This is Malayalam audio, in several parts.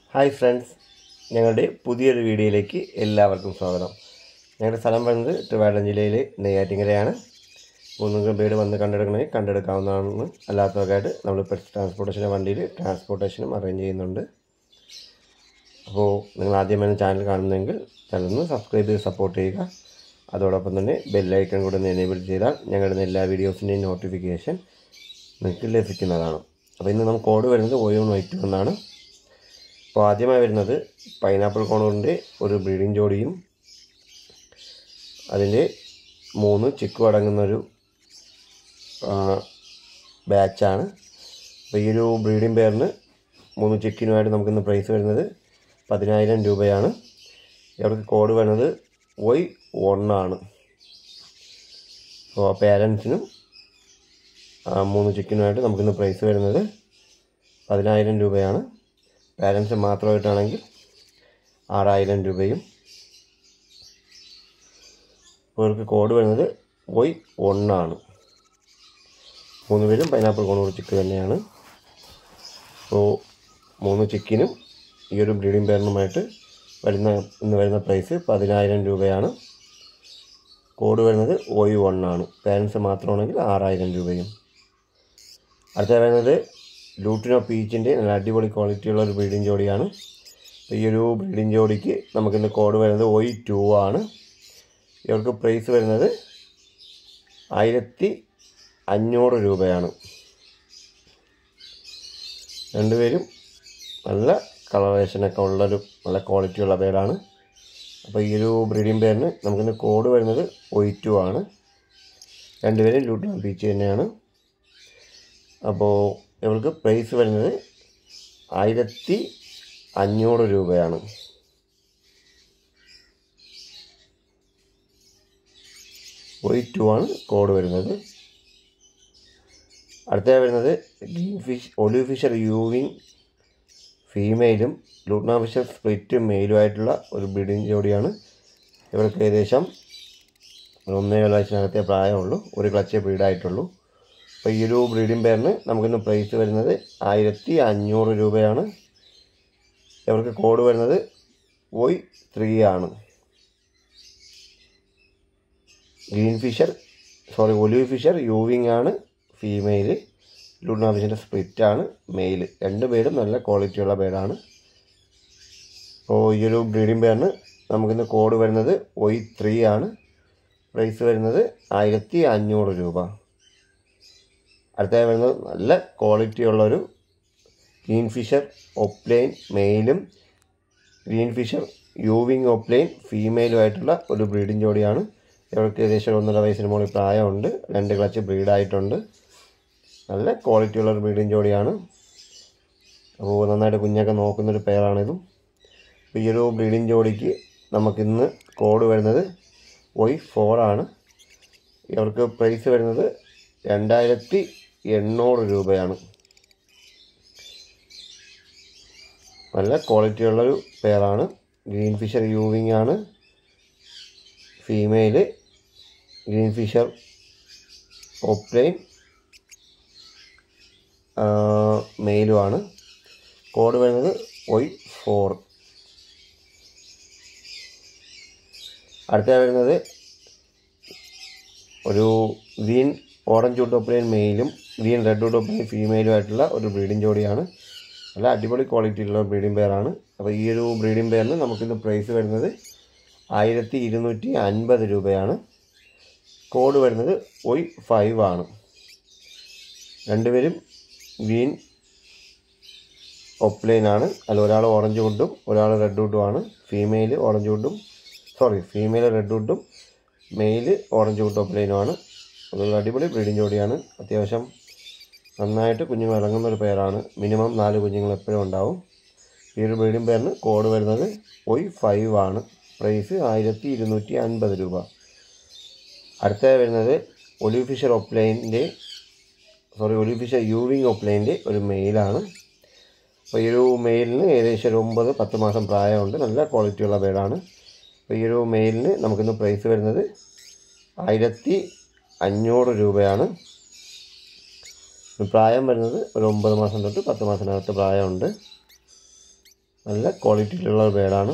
ഹായ് ഫ്രണ്ട്സ് ഞങ്ങളുടെ പുതിയൊരു വീഡിയോയിലേക്ക് എല്ലാവർക്കും സ്വാഗതം ഞങ്ങളുടെ സ്ഥലം പറയുന്നത് ട്രിവാൻഡ്രം ജില്ലയിലെ നെയ്യാറ്റിങ്കരയാണ് അപ്പോൾ നിങ്ങൾക്ക് വീട് വന്ന് കണ്ടെടുക്കണമെങ്കിൽ കണ്ടെടുക്കാവുന്നതാണ് അല്ലാത്തവർക്കായിട്ട് നമ്മൾ പെറ്റ് ട്രാൻസ്പോർട്ടേഷൻ്റെ വണ്ടിയിൽ ട്രാൻസ്പോർട്ടേഷനും അറേഞ്ച് ചെയ്യുന്നുണ്ട് അപ്പോൾ നിങ്ങൾ ആദ്യമായി ചാനൽ കാണുന്നതെങ്കിൽ ചാനൽ ഒന്ന് സബ്സ്ക്രൈബ് ചെയ്ത് സപ്പോർട്ട് ചെയ്യുക അതോടൊപ്പം തന്നെ ബെല്ലൈക്കൺ കൂടെ ഒന്ന് എനേബിൾ ചെയ്താൽ ഞങ്ങളുടെ എല്ലാ വീഡിയോസിൻ്റെയും നോട്ടിഫിക്കേഷൻ നിങ്ങൾക്ക് ലഭിക്കുന്നതാണ് അപ്പോൾ ഇന്ന് നമുക്ക് കോഡ് വരുന്നത് ഓയോ വൈറ്റ് എന്നാണ് അപ്പോൾ ആദ്യമായി വരുന്നത് പൈനാപ്പിൾ കോണൂറിൻ്റെ ഒരു ബ്രീഡിംഗ് ജോഡിയും അതിൻ്റെ മൂന്ന് ചിക്കും അടങ്ങുന്നൊരു ബാച്ചാണ് അപ്പോൾ ഈ ഒരു ബ്രീഡിംഗ് പെയറിന് മൂന്ന് ചിക്കിനുമായിട്ട് നമുക്കിന്ന് പ്രൈസ് വരുന്നത് പതിനായിരം രൂപയാണ് ഇവർക്ക് കോഡ് വരുന്നത് വൈ ആണ് അപ്പോൾ പേരൻസിനും മൂന്ന് ചിക്കനുമായിട്ട് നമുക്കിന്ന് പ്രൈസ് വരുന്നത് പതിനായിരം രൂപയാണ് പാരൻസ് മാത്രമായിട്ടാണെങ്കിൽ ആറായിരം രൂപയും ഇവർക്ക് കോഡ് വരുന്നത് വൈ ആണ് മൂന്ന് പേരും പൈനാപ്പിൾ കോണൂർ ചിക്ക് തന്നെയാണ് അപ്പോൾ മൂന്ന് ചിക്കിനും ഈ ഒരു ബ്രീഡിംഗ് പേരിനുമായിട്ട് വരുന്ന ഇന്ന് വരുന്ന പ്രൈസ് പതിനായിരം രൂപയാണ് കോഡ് വരുന്നത് ഒ ആണ് പാരൻസ് മാത്രമാണെങ്കിൽ ആറായിരം രൂപയും അടുത്ത വരുന്നത് ലൂട്ടിനോ പീച്ചിൻ്റെ നല്ല അടിപൊളി ക്വാളിറ്റിയുള്ള ഒരു ബ്രീഡിംഗ് ജോഡിയാണ് അപ്പോൾ ഈ ഒരു ബ്രീഡിംഗ് ജോഡിക്ക് നമുക്കിന്ന് കോഡ് വരുന്നത് ഒയ് ടു ആണ് ഇവർക്ക് പ്രൈസ് വരുന്നത് ആയിരത്തി അഞ്ഞൂറ് രൂപയാണ് രണ്ടുപേരും നല്ല കളറേഷനൊക്കെ ഉള്ളൊരു നല്ല ക്വാളിറ്റിയുള്ള പേരാണ് അപ്പോൾ ഈ ഒരു ബ്രീഡിംഗ് പേരിന് നമുക്കിന്ന് കോഡ് വരുന്നത് ഒയ് ടു ആണ് രണ്ടുപേരും ലൂട്ടിനോ പീച്ച് തന്നെയാണ് അപ്പോൾ ഇവർക്ക് പ്രൈസ് വരുന്നത് ആയിരത്തി അഞ്ഞൂറ് രൂപയാണ് ഒയ് ടു ആണ് കോഡ് വരുന്നത് അടുത്തതായി വരുന്നത് green fish olive Fischer Euwing ഫീമെയിലും ലൂട്ട്ന ഫിഷർ സ്പ്ലിറ്റ് മെയിലുമായിട്ടുള്ള ഒരു ബ്രീഡിംഗ് ജോഡിയാണ് ഇവർക്ക് ഏകദേശം ഒരു ഒന്നേകാൽ വയസ്സിനകത്തേ പ്രായമുള്ളൂ ഒരു ക്ലച്ചേ ബ്രീഡായിട്ടുള്ളൂ അപ്പോൾ ഈ ഒരു ബ്രീഡിംഗ് പെയറിന് നമുക്കിന്ന് പ്രൈസ് വരുന്നത് ആയിരത്തി അഞ്ഞൂറ് രൂപയാണ് ഇവർക്ക് കോഡ് വരുന്നത് വോയ് ത്രീ ആണ് green Fischer sorry olive Fischer Euwing ആണ് ഫീമെയിൽ ലൂണ ഫിഷിൻ്റെ സ്പ്ലിറ്റ് ആണ് മെയിൽ രണ്ട് പേരും നല്ല ക്വാളിറ്റിയുള്ള പേരാണ് അപ്പോൾ ഈ ഒരു ബ്രീഡിംഗ് പെയറിന് നമുക്കിന്ന് കോഡ് വരുന്നത് ഒയ് ത്രീ ആണ് പ്രൈസ് വരുന്നത് ആയിരത്തി അഞ്ഞൂറ് രൂപ അടുത്തതായി വരുന്നത് നല്ല ക്വാളിറ്റി ഉള്ളൊരു ഗ്രീൻ ഫിഷർ ഒപ്ലൈൻ മെയിലും ഗ്രീൻ ഫിഷർ യൂവിങ് ഒപ്ലൈൻ ഫീമെയിലുമായിട്ടുള്ള ഒരു ബ്രീഡിംഗ് ജോഡിയാണ് ഇവർക്ക് ഏകദേശം ഒന്നര വയസ്സിന് മുകളിൽ പ്രായമുണ്ട് രണ്ട് ക്ലച്ച് ബ്രീഡായിട്ടുണ്ട് നല്ല ക്വാളിറ്റി ഉള്ളൊരു ബ്രീഡിംഗ് ജോഡിയാണ് അപ്പോൾ നന്നായിട്ട് കുഞ്ഞൊക്കെ നോക്കുന്നൊരു പെയറാണിതും അപ്പോൾ ഈ ഒരു ബ്രീഡിംഗ് ജോഡിക്ക് നമുക്കിന്ന് കോഡ് വരുന്നത് ഒയ് ഫോറാണ് ഇവർക്ക് പ്രൈസ് വരുന്നത് രണ്ടായിരത്തി എണ്ണൂറ് രൂപയാണ് നല്ല ക്വാളിറ്റിയുള്ളൊരു പെയറാണ് ഗ്രീൻ ഫിഷർ യൂവിങ് ആണ് ഫീമെയിൽ ഗ്രീൻ ഫിഷർ ഓപ്ലൈൻ മെയിലുമാണ് കോഡ് വരുന്നത് ഒയ് ഫോർ അടുത്ത വരുന്നത് ഒരു ഗ്രീൻ ഓറഞ്ച് വുഡ് മെയിലും ഗ്രീൻ റെഡ് വുഡ് ഫീമെയിലും ആയിട്ടുള്ള ഒരു ബ്രീഡിംഗ് ജോഡിയാണ് നല്ല അടിപൊളി ക്വാളിറ്റിയിലുള്ള ബ്രീഡിംഗ് പെയറാണ് അപ്പോൾ ഈ ഒരു ബ്രീഡിംഗ് പെയറിന് നമുക്കിന്ന് പ്രൈസ് വരുന്നത് ആയിരത്തി ഇരുന്നൂറ്റി അൻപത് രൂപയാണ് കോഡ് വരുന്നത് ഒയ് ഫൈവ് ആണ് രണ്ടുപേരും ഗ്രീൻ ഒപ്ലൈനാണ് അതിൽ ഒരാൾ ഓറഞ്ച് വുഡും ഒരാൾ റെഡ് വുഡും ആണ് ഫീമെയിൽ ഓറഞ്ച് വുഡും സോറി ഫീമെയിൽ റെഡ് വുഡും മെയിൽ ഓറഞ്ച് വുഡ് ഒപ്ലൈനുമാണ് അതൊരു അടിപൊളി ബ്രീഡിംഗ് ജോഡിയാണ് അത്യാവശ്യം നന്നായിട്ട് കുഞ്ഞുങ്ങൾ ഇറങ്ങുന്ന ഒരു പെയറാണ് മിനിമം നാല് കുഞ്ഞുങ്ങൾ എപ്പോഴും ഉണ്ടാവും ഈ ഒരു ബ്രീഡിംഗ് പെയറിന് കോഡ് വരുന്നത് ഒയ് ഫൈവ് ആണ് പ്രൈസ് ആയിരത്തി ഇരുന്നൂറ്റി അൻപത് രൂപ അടുത്ത വരുന്നത് ഒലിവ് ഫിഷർ ഒപ്ലൈൻ്റെ സോറി ഒലിവ് ഫിഷർ യൂവിങ് ഒപ്ലൈൻ്റെ ഒരു മെയിലാണ് അപ്പോൾ ഈ ഒരു മെയിലിന് ഏകദേശം ഒരു ഒമ്പത് പത്ത് മാസം പ്രായമുണ്ട് നല്ല ക്വാളിറ്റിയുള്ള ബേഡാണ് അപ്പോൾ ഈ ഒരു മെയിലിന് നമുക്കിന്ന് പ്രൈസ് വരുന്നത് ആയിരത്തി അഞ്ഞൂറ് രൂപയാണ് പ്രായം വരുന്നത് ഒരു ഒമ്പത് മാസം തൊട്ട് പത്ത് മാസത്തിനകത്ത് പ്രായമുണ്ട് നല്ല ക്വാളിറ്റിയിലുള്ള ബേഡാണ്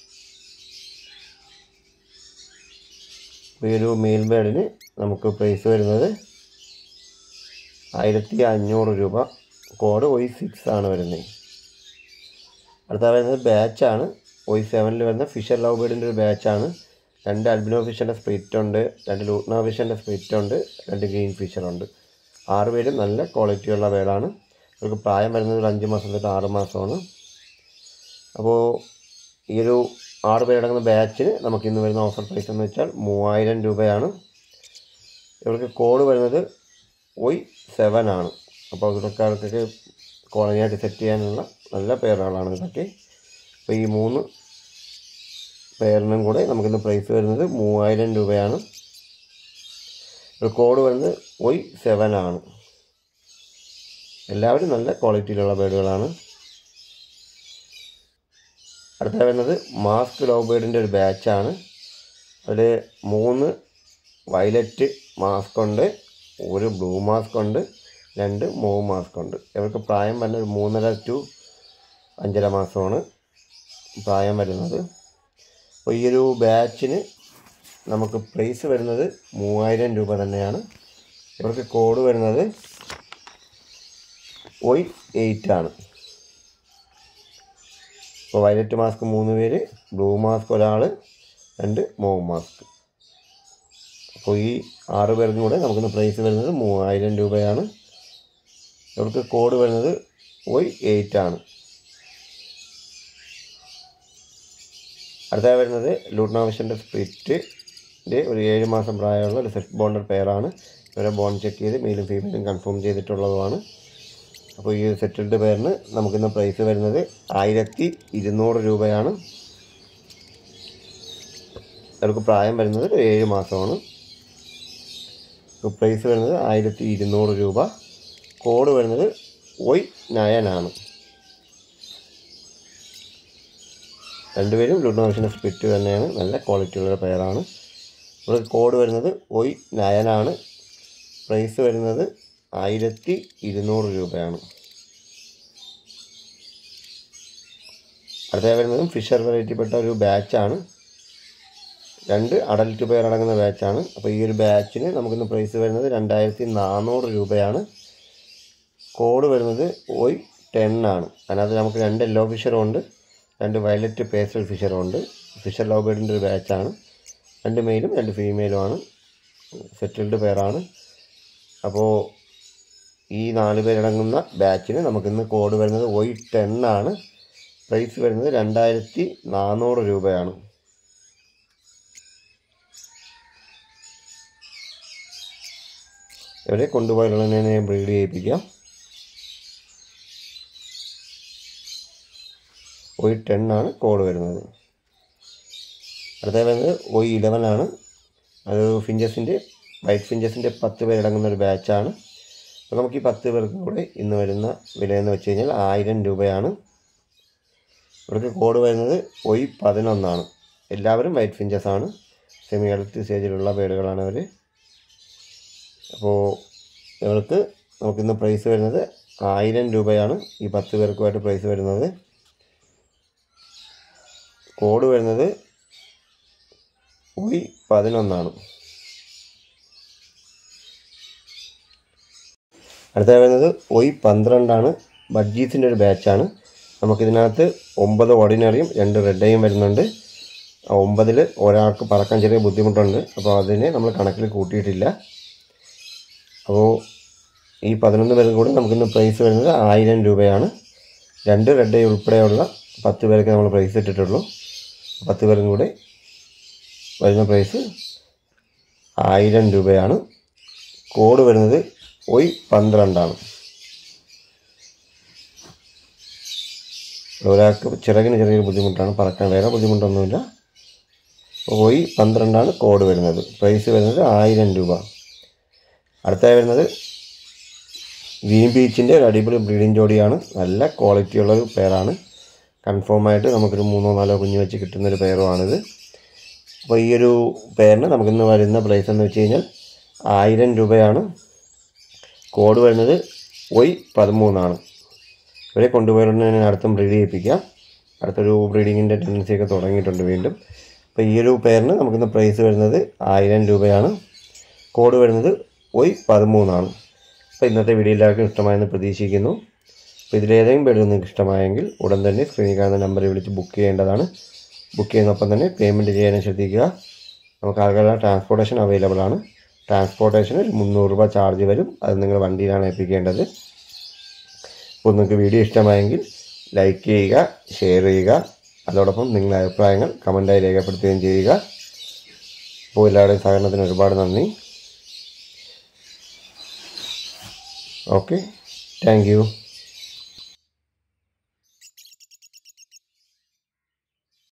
ഈ ഒരു മെയിൽ ബേഡിന് നമുക്ക് പ്രൈസ് വരുന്നത് ആയിരത്തി അഞ്ഞൂറ് രൂപ കോഡ് ഒയ് സിക്സ് ആണ് വരുന്നത് അടുത്ത വരുന്നത് ബാച്ചാണ് ഒയ് സെവനിൽ വരുന്ന ഫിഷർ ലവ് ബേഡിൻ്റെ ഒരു ബാച്ചാണ് രണ്ട് അൽബിനോ ഫിഷറിൻ്റെ സ്പ്ലിറ്റ് ഉണ്ട് രണ്ട് ലൂട്ട്നോ ഫിഷറിൻ്റെ സ്പ്ലിറ്റ് ഉണ്ട് രണ്ട് ഗ്രീൻ ഫിഷറുണ്ട് ആറ് പേരും നല്ല ക്വാളിറ്റിയുള്ള ബേഡാണ് അവർക്ക് പ്രായം വരുന്നത് ഒരു അഞ്ച് മാസം തൊട്ട് ആറ് മാസമാണ് അപ്പോൾ ഈ ഒരു ആറ് പേരടങ്ങുന്ന ബാച്ചിന് നമുക്ക് ഇന്ന് വരുന്ന ഓഫർ പ്രൈസ് എന്ന് വെച്ചാൽ മൂവായിരം രൂപയാണ് ഇവർക്ക് കോഡ് വരുന്നത് ഒയ് സെവൻ ആണ് അപ്പോൾ ഇവർക്ക് ആൾക്കൊക്കെ കോളനിയായിട്ട് സെറ്റ് ചെയ്യാനുള്ള നല്ല പേരുകളാണ് ഇതൊക്കെ അപ്പോൾ ഈ മൂന്ന് പേരിനും കൂടെ നമുക്കിന്ന് പ്രൈസ് വരുന്നത് മൂവായിരം രൂപയാണ് ഒരു കോഡ് വരുന്നത് ഒയ് സെവൻ ആണ് എല്ലാവരും നല്ല ക്വാളിറ്റിയിലുള്ള ബേഡുകളാണ് അടുത്ത വരുന്നത് മാസ്ക് ലവ് ബേഡിൻ്റെ ഒരു ബാച്ചാണ് അതിൽ മൂന്ന് വയലറ്റ് മാസ്ക് ഉണ്ട് ഒരു ബ്ലൂ മാസ്ക് ഉണ്ട് രണ്ട് മൂവ് മാസ്ക് ഉണ്ട് ഇവർക്ക് പ്രായം വരുന്നത് ഒരു മൂന്നര ടു അഞ്ചര മാസമാണ് പ്രായം വരുന്നത് അപ്പോൾ ഈ ഒരു ബാച്ചിന് നമുക്ക് പ്രൈസ് വരുന്നത് മൂവായിരം രൂപ തന്നെയാണ് ഇവർക്ക് കോഡ് വരുന്നത് ഒയ് എയ്റ്റ് ആണ് ഇപ്പോൾ വയലറ്റ് മാസ്ക് മൂന്ന് പേര് ബ്ലൂ മാസ്ക് ഒരാൾ രണ്ട് മൂവ് മാസ്ക് അപ്പോൾ ഈ ആറ് പേർക്കും കൂടെ നമുക്കിന്ന് പ്രൈസ് വരുന്നത് മൂവായിരം രൂപയാണ് ഇവർക്ക് കോഡ് വരുന്നത് ഒയ് എയ്റ്റ് ആണ് അടുത്ത വരുന്നത് ലൂട്ട്നാവിഷൻ്റെ സ്പ്ലിറ്റിൻ്റെ ഒരു ഏഴ് മാസം പ്രായമുള്ള ഒരു സെറ്റ് ബോണ്ടർ പെയറാണ് ഇവരെ ബോൺ ചെക്ക് ചെയ്ത് മെയിലും ഫീമെയിലും കൺഫേം ചെയ്തിട്ടുള്ളതുമാണ് അപ്പോൾ ഈ സെറ്റിൽഡ് പെയറിന് നമുക്കിന്ന് പ്രൈസ് വരുന്നത് ആയിരത്തി ഇരുന്നൂറ് രൂപയാണ് അവർക്ക് പ്രായം വരുന്നത് ഒരു ഏഴ് മാസമാണ് പ്രൈസ് വരുന്നത് ആയിരത്തി ഇരുന്നൂറ് രൂപ കോഡ് വരുന്നത് ഒയ് നയനാണ് രണ്ടുപേരും ലുഡോവിഷൻ്റെ സ്പിറ്റ് തന്നെയാണ് നല്ല ക്വാളിറ്റിയുള്ള പെയറാണ് ഇവർക്ക് കോഡ് വരുന്നത് ഒയ് നയനാണ് പ്രൈസ് വരുന്നത് ആയിരത്തി ഇരുന്നൂറ് രൂപയാണ് അടുത്ത വരുന്നതും ഫിഷർ വെറൈറ്റിപ്പെട്ട ഒരു ബാച്ചാണ് രണ്ട് അഡൽട്ട് പെയർ അടങ്ങുന്ന ബാച്ചാണ് അപ്പോൾ ഈ ഒരു ബാച്ചിന് നമുക്കിന്ന് പ്രൈസ് വരുന്നത് രണ്ടായിരത്തി നാനൂറ് രൂപയാണ് കോഡ് വരുന്നത് ഒയ് ടെൻ ആണ് അതിനകത്ത് നമുക്ക് രണ്ട് യെല്ലോ ഫിഷറും ഉണ്ട് രണ്ട് വയലറ്റ് പേസ്റ്റൽ ഫിഷറും ഉണ്ട് ഫിഷർ ലവ് ബേഡിൻ്റെ ഒരു ബാച്ചാണ് രണ്ട് മെയിലും രണ്ട് ഫീമെയിലുമാണ് സെറ്റിൽഡ് പെയറാണ് അപ്പോൾ ഈ നാല് പേരടങ്ങുന്ന ബാച്ചിന് നമുക്കിന്ന് കോഡ് വരുന്നത് ഒയ് ടെൻ ആണ് പ്രൈസ് വരുന്നത് രണ്ടായിരത്തി നാനൂറ് രൂപയാണ് ഇവരെ കൊണ്ടുപോയാലുള്ളതിനെ ബ്രീഡ് ചെയ്യിപ്പിക്കാം ഒയ് ടെൻ ആണ് കോഡ് വരുന്നത് അടുത്ത വരുന്നത് ഒയ് ഇലവൻ ആണ് അത് ഫിഞ്ചസിൻ്റെ വൈറ്റ് ഫിഞ്ചസിൻ്റെ പത്ത് പേരടങ്ങുന്ന ഒരു ബാച്ചാണ് അപ്പോൾ നമുക്ക് ഈ പത്ത് പേർക്കും കൂടെ ഇന്ന് വരുന്ന വിലയെന്ന് വെച്ച് കഴിഞ്ഞാൽ ആയിരം രൂപയാണ് ഇവർക്ക് കോഡ് വരുന്നത് ഒയ് പതിനൊന്നാണ് എല്ലാവരും വൈറ്റ് ഫിഞ്ചസ് ആണ് സെമി അഡൽറ്റ് സ്റ്റേജിലുള്ള ബേഡുകളാണ് അവർ അപ്പോൾ ഇവർക്ക് നമുക്കിന്ന് പ്രൈസ് വരുന്നത് ആയിരം രൂപയാണ് ഈ പത്ത് പേർക്കുമായിട്ട് പ്രൈസ് വരുന്നത് കോഡ് വരുന്നത് ഒയ് പതിനൊന്നാണ് അടുത്ത വരുന്നത് ഒയ് പന്ത്രണ്ടാണ് ബഡ്ജീസിൻ്റെ ഒരു ബാച്ചാണ് നമുക്കിതിനകത്ത് ഒമ്പത് ഓർഡിനറിയും രണ്ട് റെഡയും വരുന്നുണ്ട് ആ ഒമ്പതിൽ ഒരാൾക്ക് പറക്കാൻ ചെറിയ ബുദ്ധിമുട്ടുണ്ട് അപ്പോൾ അതിനെ നമ്മൾ കണക്കിൽ കൂട്ടിയിട്ടില്ല അപ്പോൾ ഈ പതിനൊന്ന് പേർക്ക് കൂടി നമുക്കിന്ന് പ്രൈസ് വരുന്നത് ആയിരം രൂപയാണ് രണ്ട് റെഡ് ഉൾപ്പെടെയുള്ള പത്ത് പേർക്ക് നമ്മൾ പ്രൈസ് ഇട്ടിട്ടുള്ളൂ പത്ത് പേർക്കും കൂടി വരുന്ന പ്രൈസ് ആയിരം രൂപയാണ് കോഡ് വരുന്നത് ഒയ് പന്ത്രണ്ടാണ് ഒരാൾക്ക് ചിറകിന് ചെറിയൊരു ബുദ്ധിമുട്ടാണ് പറക്കാൻ വേറെ ബുദ്ധിമുട്ടൊന്നുമില്ല ഒയ് പന്ത്രണ്ടാണ് കോഡ് വരുന്നത് പ്രൈസ് വരുന്നത് ആയിരം രൂപ അടുത്തായി വരുന്നത് ഗ്രീൻ ബീച്ചിൻ്റെ ഒരു അടിപൊളി ബ്രീഡിംഗ് ജോഡിയാണ് നല്ല ക്വാളിറ്റിയുള്ള ഒരു പെയറാണ് കൺഫേം ആയിട്ട് നമുക്കൊരു മൂന്നോ നാലോ കുഞ്ഞ് വെച്ച് കിട്ടുന്നൊരു പെയറുമാണിത് അപ്പോൾ ഈ ഒരു പെയറിന് നമുക്കിന്ന് വരുന്ന പ്രൈസ് എന്ന് വെച്ച് കഴിഞ്ഞാൽ ആയിരം രൂപയാണ് കോഡ് വരുന്നത് ഒയ് പതിമൂന്നാണ് ഇവരെ കൊണ്ടുപോയി അടുത്തും ബ്രീഡ് ചെയ്യിപ്പിക്കാം അടുത്തൊരു ബ്രീഡിങ്ങിൻ്റെ ടെൻഡൻസി ഒക്കെ തുടങ്ങിയിട്ടുണ്ട് വീണ്ടും അപ്പോൾ ഈ ഒരു പെയറിന് നമുക്കിന്ന് പ്രൈസ് വരുന്നത് ആയിരം രൂപയാണ് കോഡ് വരുന്നത് ഒയ് പതിമൂന്നാണ് അപ്പോൾ ഇന്നത്തെ വീഡിയോ എല്ലാവർക്കും ഇഷ്ടമായെന്ന് പ്രതീക്ഷിക്കുന്നു അപ്പോൾ ഇതിലേതെങ്കിലും ബെഡ് നിങ്ങൾക്ക് ഇഷ്ടമായെങ്കിൽ ഉടൻ തന്നെ സ്ക്രീനിൽ കാണുന്ന നമ്പറിൽ വിളിച്ച് ബുക്ക് ചെയ്യേണ്ടതാണ് ബുക്ക് ചെയ്യുന്നൊപ്പം തന്നെ പേയ്മെൻറ്റ് ചെയ്യാനും ശ്രദ്ധിക്കുക നമുക്ക് ആൾക്കാരുടെ ട്രാൻസ്പോർട്ടേഷൻ അവൈലബിൾ ആണ് ട്രാൻസ്പോർട്ടേഷന് ഒരു മുന്നൂറ് രൂപ ചാർജ് വരും അത് നിങ്ങൾ വണ്ടിയിലാണ് എത്തിക്കേണ്ടത് അപ്പോൾ നിങ്ങൾക്ക് വീഡിയോ ഇഷ്ടമായെങ്കിൽ ലൈക്ക് ചെയ്യുക ഷെയർ ചെയ്യുക അതോടൊപ്പം നിങ്ങളുടെ അഭിപ്രായങ്ങൾ കമൻറ്റായി രേഖപ്പെടുത്തുകയും ചെയ്യുക അപ്പോൾ എല്ലാവരുടെയും സഹകരണത്തിന് ഒരുപാട് നന്ദി ഓക്കെ താങ്ക് യു